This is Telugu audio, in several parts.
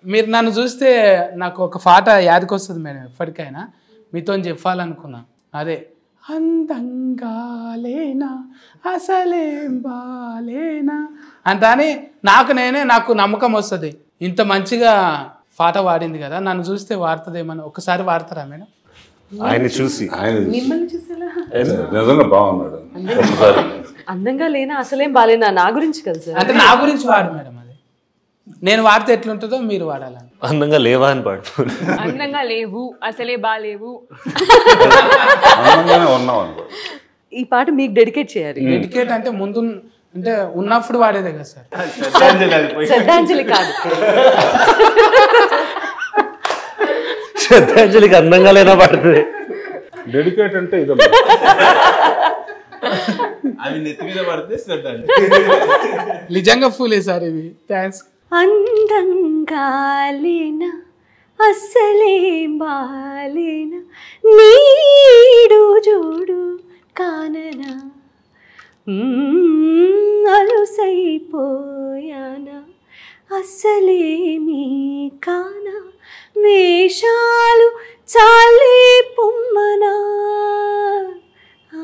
మీరు నన్ను చూస్తే నాకు ఒక పాట యాదకొస్తుంది మేడం ఎప్పటికైనా మీతో చెప్పాలనుకున్నా అదే అందంగా లేనా అసలేం బాలేనా అంటాని నాకు నేనే నాకు నమ్మకం వస్తుంది ఇంత మంచిగా పాట పాడింది కదా నన్ను చూస్తే వాడుతుందేమని ఒకసారి వాడతారా మేడం ఆయన్ని చూసి ఆయన మిమ్మల్ని చూసేలా నిజంగా బాగున్నాడు అందంగా లేనా అసలేం బాలేనా నా గురించి కదా సార్ అంటే నా గురించి వాడు మేడం అది నేను వాడితే ఎట్లుంటుందో మీరు వాడాలని అందంగా లేవా అని పాడు అందంగా లేవు అసలే బాలేవు అందంగానే ఉన్నాం అనుకో ఈ పాట మీకు డెడికేట్ చేయాలి డెడికేట్ అంటే ముందు అంటే ఉన్నప్పుడు వాడేదే కదా సార్ శ్రద్ధాంజలి కాదు శ్రద్ధాంజలికి అందంగా లేనా పడుతుంది డెడికేట్ అంటే ఇదే అవి నెత్తి మీద పడితే శ్రద్ధ నిజంగా ఫూలే సార్ ఇవి థ్యాంక్స్ అందంగా లేనా అస్సలేం బాలేనా నీడు జోడు కాననా మ్మ్, అలుసైపోయానా అస్సలేమీ కానా వేషాలు చాలే పొమ్మనా ఆ.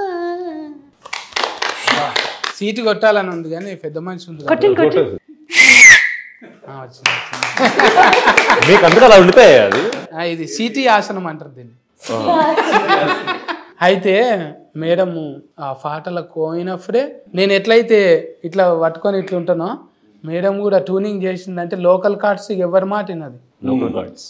సీటు కొట్టాలని ఉంది కానీ పెద్ద మనిషి ఉంది కదా. కొట్టండి కొట్టండి ఆ, వచ్చింది, వచ్చింది. మీకు అందుకు అలా ఉండిపోయాయి అది ఆ, ఇది సిటీ ఆసనం అంటారు దీన్ని అయితే మేడము ఆ పాటలకు పోయినప్పుడే నేను ఎట్లయితే ఇట్లా పట్టుకొని ఇట్లా ఉంటానో మేడం కూడా ట్యూనింగ్ చేసిందంటే లోకల్ కార్డ్స్ ఎవరి మాట వినది లోకల్ కార్డ్స్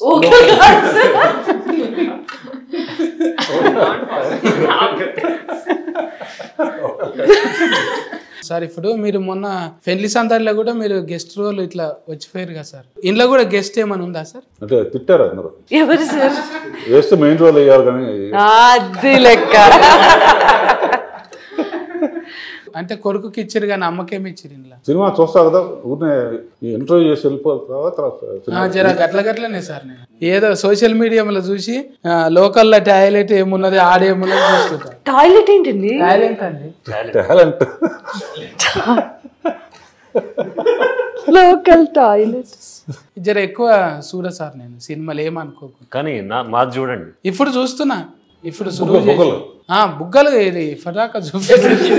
సార్ ఇప్పుడు మీరు మొన్న పెళ్లి సందర్లో కూడా మీరు గెస్ట్ రోల్ ఇట్లా వచ్చిపోయారు కదా సార్ ఇంట్లో కూడా గెస్ట్ ఏమైనా ఉందా సార్ అంటే తిట్టారు అందరూ ఎవరు సార్ వేస్తే మెయిన్ రోల్ వేయాలి కానీ అది లెక్క అంటే కొడుకుకి ఇచ్చారు కానీ అమ్మకేమి ఇచ్చారు ఇంట్లో సినిమా చూస్తా కదా ఊరినే ఇంటర్వ్యూ చేసి వెళ్ళిపోతావా తర్వాత ఆ, సినిమా జర గట్ల గట్లనే సార్ నేను ఏదో సోషల్ మీడియాలో చూసి ఆ, లోకల్లో టాయిలెట్ ఏమున్నది ఆడేమున్నది చూస్తుంటా టాయిలెట్ ఏంటండి టాయిలెట్ అండి టాలెంట్ లోకల్ టాయిలెట్ జర ఎక్కువ చూడ సార్ నేను సినిమాలు ఏమనుకోకు కానీ నా మాది చూడండి ఇప్పుడు చూస్తున్నా ఇప్పుడు సులువు చేసి- బుగ్గలు. ఆ, బుగ్గలు ఇది ఫటాకా చూపేసి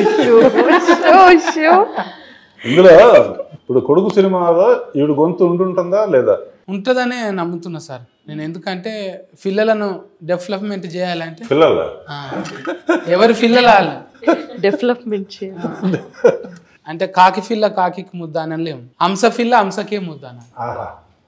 ఇందులో ఇప్పుడు కొడుకు సినిమాలో ఈవిడ గొంతు ఉండుంటుందా లేదా ఉంటుందనే నమ్ముతున్నా సార్ నేను ఎందుకంటే పిల్లలను డెవలప్మెంట్ చేయాలంటే పిల్లల ఆ, ఎవరి పిల్లలు వాళ్ళు డెవలప్మెంట్ చేయాలి అంటే కాకి పిల్ల కాకి ముద్ద అనలేము హంస పిల్ల హంసకే ముద్ద అనాలి ఆహా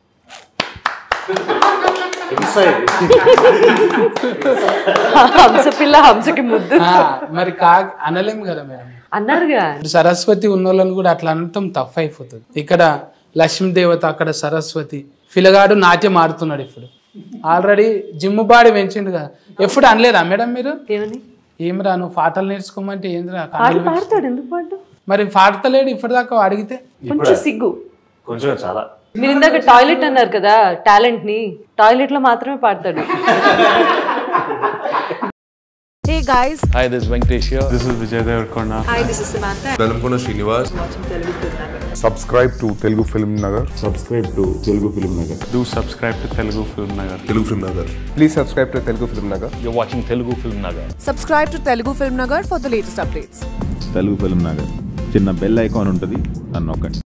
హంస పిల్ల హంసకి ముద్దు ఆ, మరి కాకి అనలేము కదా మేడం అన్నారుగా ఇప్పుడు సరస్వతి ఉన్నోళ్ళని కూడా అట్లా అనటం తప్పు అయిపోతుంది ఇక్కడ లక్ష్మీదేవత అక్కడ సరస్వతి పిల్లగాడు నాట్యం ఆడుతున్నాడు ఇప్పుడు ఆల్రెడీ జిమ్ బాడీ పెంచిండు కదా ఎప్పుడు అనలేదా మేడం మీరు ఏమని ఏమిరా నువ్వు పాటలు నేర్చుకోమంటే ఏందిరా పాట పాడతాడు ఎందుకు పాడు మరి పాడతలేడు ఇప్పటిదాకా అడిగితే కొంచెం సిగ్గు కొంచెం చాలా మీరు ఇందాక టాయిలెట్ అన్నారు కదా టాలెంట్ ని టాయిలెట్ లో మాత్రమే పాడతాడు Hey guys, Hi, this is Venkatesh here. This is Vijay Devarkonda. Velankonda Srinivas subscribe to Telugu Film Nagar. Subscribe to Telugu Film Nagar Do subscribe to Telugu Film Nagar. Telugu Film Nagar Please subscribe to Telugu Film Nagar. You're watching Telugu Film Nagar. subscribe to Telugu Film Nagar for the latest updates. Telugu Film Nagar చిన్న బెల్ ఐకాన్ ఉంటుంది నన్ను నొక్కండి